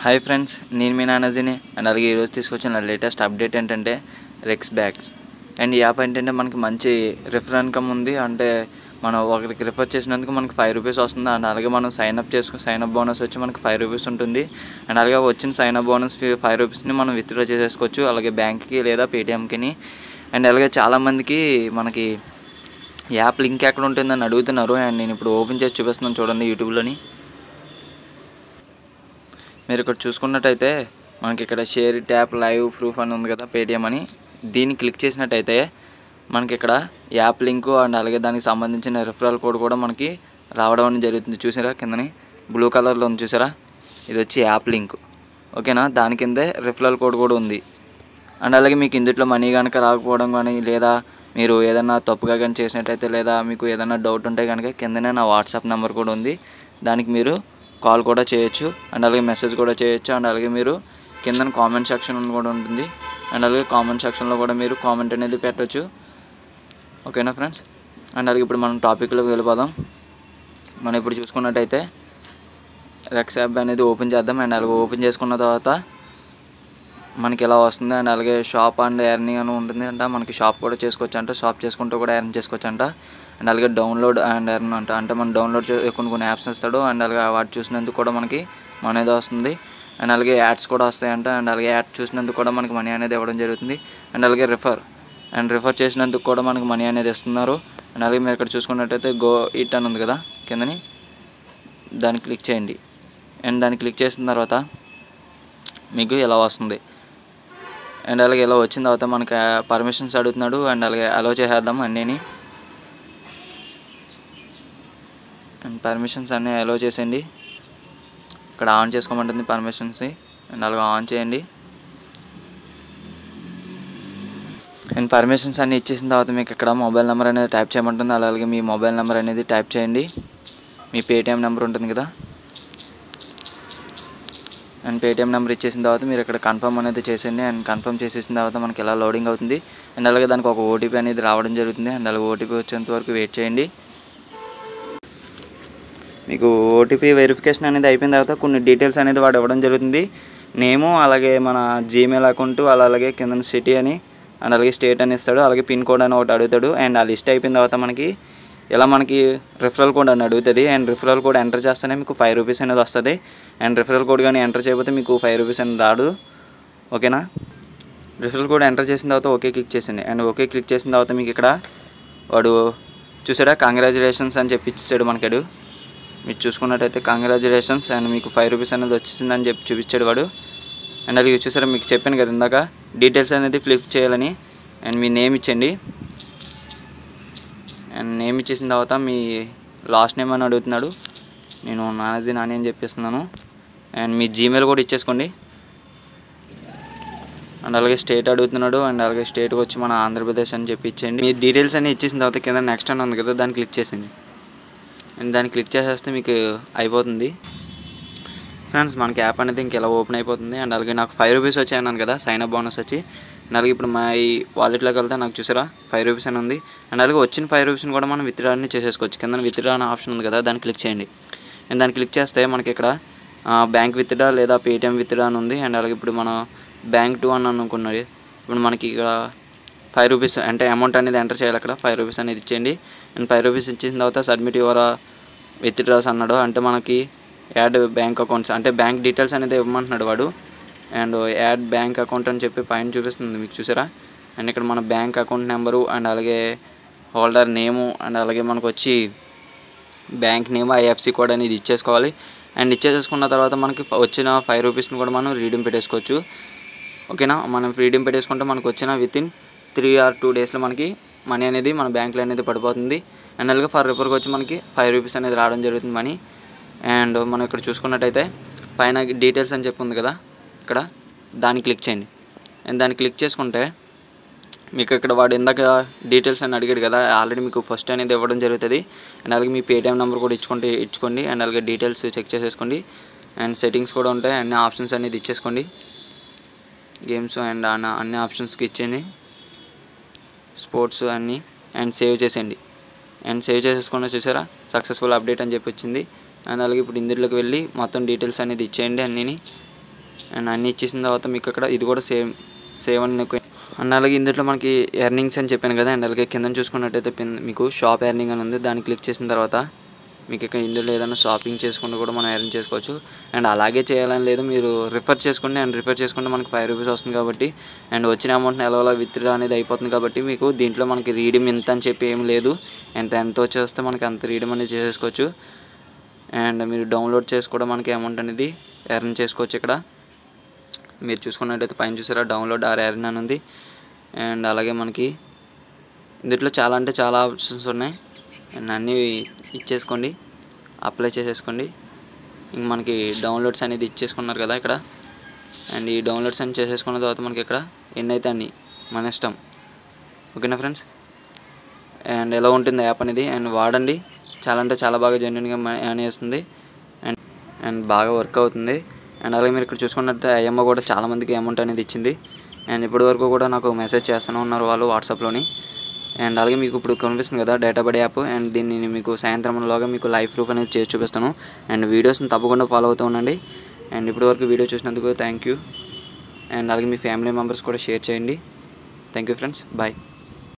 hi friends నేను మీ నాన్నజీని and అలాగే ఈరోజు తీసుకొచ్చిన లేటెస్ట్ అప్డేట్ ఏంటంటే రెక్స్ బ్యాగ్స్ అండ్ ఈ యాప్ ఏంటంటే మనకి మంచి రిఫర్ ఇన్కమ్ ఉంది అంటే మనం ఒకరికి రిఫర్ చేసినందుకు మనకి ఫైవ్ రూపీస్ వస్తుంది అండ్ అలాగే మనం సైన్ అప్ చేసుకుని సైన్ అప్ బోనస్ వచ్చి మనకి ఫైవ్ రూపీస్ ఉంటుంది అండ్ అలాగే వచ్చిన సైన్ అప్ బోనస్ ఫైవ్ రూపీస్ని మనం విత్డ్రా చేసేసుకోవచ్చు అలాగే బ్యాంక్కి లేదా పేటిఎంకి అండ్ అలాగే చాలామందికి మనకి యాప్ లింక్ ఎక్కడ ఉంటుందని అడుగుతున్నారు అండ్ నేను ఇప్పుడు ఓపెన్ చేసి చూపిస్తున్నాను చూడండి యూట్యూబ్లోని మీరు ఇక్కడ చూసుకున్నట్టయితే మనకి ఇక్కడ షేర్ ట్యాప్ లైవ్ ప్రూఫ్ అని ఉంది కదా పేటిఎం అని దీన్ని క్లిక్ చేసినట్టయితే మనకి ఇక్కడ యాప్ లింకు అండ్ అలాగే దానికి సంబంధించిన రిఫరల్ కోడ్ కూడా మనకి రావడం అనేది జరుగుతుంది చూసారా కిందని బ్లూ కలర్లో ఉంది చూసారా ఇది వచ్చి యాప్ లింక్ ఓకేనా దాని కిందే రిఫరల్ కోడ్ కూడా ఉంది అండ్ అలాగే మీకు ఇందులో మనీ కనుక రాకపోవడం కానీ లేదా మీరు ఏదైనా తప్పుగా కానీ చేసినట్టయితే లేదా మీకు ఏదైనా డౌట్ ఉంటే కనుక కిందనే నా వాట్సాప్ నెంబర్ కూడా ఉంది దానికి మీరు కాల్ కూడా చేయొచ్చు అండ్ అలాగే మెసేజ్ కూడా చేయొచ్చు అండ్ అలాగే మీరు కింద కామెంట్ సెక్షన్ కూడా ఉంటుంది అండ్ అలాగే కామెంట్ సెక్షన్లో కూడా మీరు కామెంట్ అనేది పెట్టవచ్చు ఓకేనా ఫ్రెండ్స్ అండ్ అలాగే ఇప్పుడు మనం టాపిక్లోకి వెళ్ళిపోదాం మనం ఇప్పుడు చూసుకున్నట్టయితే రెక్స్ యాప్ అనేది ఓపెన్ చేద్దాం అండ్ అలాగే ఓపెన్ చేసుకున్న తర్వాత మనకి ఎలా వస్తుంది అండ్ అలాగే షాప్ అండ్ ఎర్నింగ్ అని ఉంటుంది అంట మనకి షాప్ కూడా చేసుకోవచ్చు అంట షాప్ చేసుకుంటూ కూడా ఎర్న్ చేసుకోవచ్చు అంట అండ్ అలాగే డౌన్లోడ్ అండ్ ఎర్న్ అంట అంటే మనం డౌన్లోడ్ చే కొన్ని కొన్ని యాప్స్ ఇస్తాడు అండ్ అలాగే వాటి చూసినందుకు కూడా మనకి మనీ అనేది వస్తుంది అండ్ అలాగే యాడ్స్ కూడా వస్తాయంట అండ్ అలాగే యాడ్ చూసినందుకు కూడా మనకి మనీ అనేది ఇవ్వడం జరుగుతుంది అండ్ అలాగే రిఫర్ అండ్ రిఫర్ చేసినందుకు కూడా మనకి మనీ అనేది ఇస్తున్నారు అండ్ అలాగే మీరు ఇక్కడ చూసుకున్నట్టయితే గో ఇట్ అని ఉంది కదా కిందని దాన్ని క్లిక్ చేయండి అండ్ దాన్ని క్లిక్ చేసిన తర్వాత మీకు ఇలా వస్తుంది అండ్ అలాగే ఇలా వచ్చిన తర్వాత మనకి పర్మిషన్స్ అడుగుతున్నాడు అండ్ అలాగే అలో చేసేద్దాం అన్నీని అండ్ పర్మిషన్స్ అన్నీ అలో చేసేయండి ఇక్కడ ఆన్ చేసుకోమంటుంది పర్మిషన్స్ అండ్ అలాగే ఆన్ చేయండి అండ్ పర్మిషన్స్ అన్నీ ఇచ్చేసిన తర్వాత మీకు ఇక్కడ మొబైల్ నెంబర్ అనేది టైప్ చేయమంటుంది అలాగే మీ మొబైల్ నెంబర్ అనేది టైప్ చేయండి మీ పేటిఎం నెంబర్ ఉంటుంది కదా అండ్ పేటిఎం నెంబర్ ఇచ్చేసిన తర్వాత మీరు ఇక్కడ కన్ఫర్మ్ అనేది చేసేయండి అండ్ కన్ఫర్మ్ చేసేసిన తర్వాత మనకి ఎలా లోడింగ్ అవుతుంది అండ్ అలాగే దానికి ఒక ఓటీపీ అనేది రావడం జరుగుతుంది అండ్ అలాగే ఓటీపీ వచ్చేంత వరకు వెయిట్ చేయండి మీకు ఓటీపీ వెరిఫికేషన్ అనేది అయిపోయిన తర్వాత కొన్ని డీటెయిల్స్ అనేది వాడు ఇవ్వడం జరుగుతుంది నేము అలాగే మన జీమెయిల్ అకౌంట్ అలాగే కింద సిటీ అని అండ్ అలాగే స్టేట్ అని ఇస్తాడు అలాగే పిన్ కోడ్ అని ఒకటి అడుగుతాడు అండ్ ఆ లిస్ట్ అయిపోయిన తర్వాత మనకి ఇలా మనకి రిఫరల్ కోడ్ అని అడుగుతుంది అండ్ రిఫరల్ కోడ్ ఎంటర్ చేస్తేనే మీకు ఫైవ్ రూపీస్ అనేది వస్తుంది అండ్ రిఫరల్ కోడ్ కానీ ఎంటర్ చేయకపోతే మీకు ఫైవ్ రూపీస్ అనేది రాదు ఓకేనా రిఫరల్ కోడ్ ఎంటర్ చేసిన తర్వాత ఓకే క్లిక్ చేసింది అండ్ ఓకే క్లిక్ చేసిన తర్వాత మీకు ఇక్కడ వాడు చూసాడా కంగ్రాచులేషన్స్ అని చెప్పి ఇచ్చాడు మనకాడు మీరు చూసుకున్నట్టయితే కంగ్రాచులేషన్స్ అండ్ మీకు ఫైవ్ రూపీస్ అనేది వచ్చిందని చెప్పి చూపించాడు వాడు అండ్ అలాగే చూసారా మీకు చెప్పాను కదా ఇందాక డీటెయిల్స్ అనేది ఫ్లిప్ చేయాలని అండ్ మీ నేమ్ ఇచ్చండి అండ్ నేమ్ ఇచ్చేసిన తర్వాత మీ లాస్ట్ నేమ్ అని అడుగుతున్నాడు నేను నానాజీ నాని అని చెప్పేస్తున్నాను అండ్ మీ జీమెయిల్ కూడా ఇచ్చేసుకోండి అండ్ అలాగే స్టేట్ అడుగుతున్నాడు అండ్ అలాగే స్టేట్కి వచ్చి మన ఆంధ్రప్రదేశ్ అని చెప్పి ఇచ్చేయండి మీ డీటెయిల్స్ అన్ని ఇచ్చేసిన తర్వాత కింద నెక్స్ట్ అని ఉంది కదా దాన్ని క్లిక్ చేసింది అండ్ దాన్ని క్లిక్ చేసేస్తే మీకు అయిపోతుంది ఫ్రెండ్స్ మనకి యాప్ అనేది ఇంక ఇలా ఓపెన్ అయిపోతుంది అండ్ అలాగే నాకు ఫైవ్ రూపీస్ వచ్చాయి అన్నాను కదా సైన్ అప్ బోనస్ వచ్చి అండ్ అలాగే ఇప్పుడు మా ఈ వాలెట్లోకి వెళ్తే నాకు చూసారా ఫైవ్ రూపీస్ అని ఉంది అండ్ అలాగే వచ్చిన ఫైవ్ రూపీస్ని కూడా మనం విత్డ్రా అని చేసేసుకోవచ్చు కింద విత్డ్రా అనే ఆప్షన్ ఉంది కదా దాన్ని క్లిక్ చేయండి అండ్ దాన్ని క్లిక్ చేస్తే మనకి ఇక్కడ బ్యాంక్ విత్డ్రా లేదా పేటిఎం విత్డ్రా అని ఉంది అండ్ అలాగే ఇప్పుడు మనం బ్యాంక్ టూ అని అనుకున్నది ఇప్పుడు మనకి ఇక్కడ ఫైవ్ రూపీస్ అంటే అమౌంట్ అనేది ఎంటర్ చేయాలి అక్కడ ఫైవ్ రూపీస్ అనేది ఇచ్చేయండి అండ్ ఫైవ్ రూపీస్ ఇచ్చిన తర్వాత సబ్మిట్ యువర్ విత్డ్రాస్ అన్నాడు అంటే మనకి యాడ్ బ్యాంక్ అకౌంట్స్ అంటే బ్యాంక్ డీటెయిల్స్ అనేది ఇవ్వమంటున్నాడు వాడు అండ్ యాడ్ బ్యాంక్ అకౌంట్ అని చెప్పి పైన చూపిస్తుంది మీకు చూసారా అండ్ ఇక్కడ మన బ్యాంక్ అకౌంట్ నెంబరు అండ్ అలాగే హోల్డర్ నేము అండ్ అలాగే మనకు వచ్చి బ్యాంక్ నేమ్ ఐఎఫ్సి కోడ్ అనేది ఇచ్చేసుకోవాలి అండ్ ఇచ్చేసేసుకున్న తర్వాత మనకి వచ్చిన ఫైవ్ రూపీస్ని కూడా మనం రీడింగ్ పెట్టేసుకోవచ్చు ఓకేనా మనం ఫ్రీడమ్ పెట్టేసుకుంటే మనకు వచ్చిన within three or two డేస్లో మనకి మనీ అనేది మన బ్యాంక్లో అనేది పడిపోతుంది అండ్ అలాగే ఫర్ రిపర్కి వచ్చి మనకి ఫైవ్ రూపీస్ అనేది రావడం జరుగుతుంది మనీ అండ్ మనం ఇక్కడ చూసుకున్నట్టయితే పైన డీటెయిల్స్ అని చెప్పి ఉంది కదా ఇక్కడ దాన్ని క్లిక్ చేయండి అండ్ దాన్ని క్లిక్ చేసుకుంటే మీకు ఇక్కడ వాడు ఇందాక డీటెయిల్స్ అని అడిగాడు కదా ఆల్రెడీ మీకు ఫస్ట్ అనేది ఇవ్వడం జరుగుతుంది అండ్ అలాగే మీ పేటిఎం నెంబర్ కూడా ఇచ్చుకుంటే ఇచ్చుకోండి అండ్ అలాగే డీటెయిల్స్ చెక్ చేసేసుకోండి అండ్ సెట్టింగ్స్ కూడా ఉంటాయి అన్ని ఆప్షన్స్ అనేది ఇచ్చేసుకోండి గేమ్స్ అండ్ అన్న అన్ని ఆప్షన్స్కి ఇచ్చింది స్పోర్ట్స్ అన్నీ అండ్ సేవ్ చేసేయండి అండ్ సేవ్ చేసేసుకున్న చూసారా సక్సెస్ఫుల్ అప్డేట్ అని చెప్పి వచ్చింది అండ్ అలాగే ఇప్పుడు ఇందులోకి వెళ్ళి మొత్తం డీటెయిల్స్ అనేది ఇచ్చేయండి అన్నీని అండ్ అన్నీ ఇచ్చేసిన తర్వాత మీకు ఇక్కడ ఇది కూడా సేమ్ సేవ్ అని నొక్కి- అండ్ అలాగే ఇందులో మనకి ఎర్నింగ్స్ అని చెప్పాను కదా అండ్ అలాగే కింద చూసుకున్నట్టయితే పిన్- మీకు షాప్ ఎర్నింగ్ అని ఉంది దాన్ని క్లిక్ చేసిన తర్వాత మీకు ఇక్కడ ఇందులో ఏదైనా షాపింగ్ చేసుకుంటూ కూడా మనం ఎర్న్ చేసుకోవచ్చు అండ్ అలాగే చేయాలని లేదు మీరు రిఫర్ చేసుకోండి అండ్ రిఫర్ చేసుకుంటే మనకి ఫైవ్ రూపీస్ వస్తుంది కాబట్టి అండ్ వచ్చిన అమౌంట్ని ఎలా ఎలా విత్డ్రా అనేది అయిపోతుంది కాబట్టి మీకు దీంట్లో మనకి రీడింగ్ ఇంత అని చెప్పి ఏం లేదు ఎంత ఎంత వచ్చేస్తే మనకి అంత రీడింగ్ అనేది చేసేసుకోవచ్చు అండ్ మీరు డౌన్లోడ్ చేసి కూడా మనకి అమౌంట్ అనేది ఎర్న్ చేసుకోవచ్చు ఇక్కడ మీరు చూసుకున్నట్టయితే పైన చూసారా డౌన్లోడ్ ఆర్ ఎర్న్ అని ఉంది అండ్ అలాగే మనకి ఇందులో చాలా అంటే చాలా ఆప్షన్స్ ఉన్నాయి అండ్ అన్నీ ఇచ్చేసుకోండి అప్లై చేసేసుకోండి ఇంక మనకి డౌన్లోడ్స్ అనేది ఇచ్చేసుకున్నారు కదా ఇక్కడ అండ్ ఈ డౌన్లోడ్స్ అని చేసేసుకున్న తర్వాత మనకి ఇక్కడ ఎన్ని అయితే అన్ని మన ఇష్టం ఓకేనా ఫ్రెండ్స్ అండ్ ఎలా ఉంటుంది యాప్ అనేది అండ్ వాడండి చాలా అంటే చాలా బాగా జెన్యున్గా అని వేస్తుంది అండ్ అండ్ బాగా వర్క్ అవుతుంది అండ్ అలాగే మీరు ఇక్కడ చూసుకున్నట్లయితే ఐఎమ్ఓ కూడా చాలా మందికి అమౌంట్ అనేది ఇచ్చింది అండ్ ఇప్పటి వరకు కూడా నాకు మెసేజ్ చేస్తూనే ఉన్నారు వాళ్ళు వాట్సాప్లోని అండ్ అలాగే మీకు ఇప్పుడు కనిపిస్తుంది కదా డేటా బడి యాప్ అండ్ దీన్ని నేను మీకు సాయంత్రంలోగా మీకు లైవ్ ప్రూఫ్ అనేది చేసి చూపిస్తాను అండ్ వీడియోస్ని తప్పకుండా ఫాలో అవుతూ ఉండండి అండ్ ఇప్పటి వరకు వీడియో చూసినందుకు థ్యాంక్ యూ అండ్ అలాగే మీ ఫ్యామిలీ మెంబర్స్ కూడా షేర్ చేయండి థ్యాంక్ యూ ఫ్రెండ్స్ బాయ్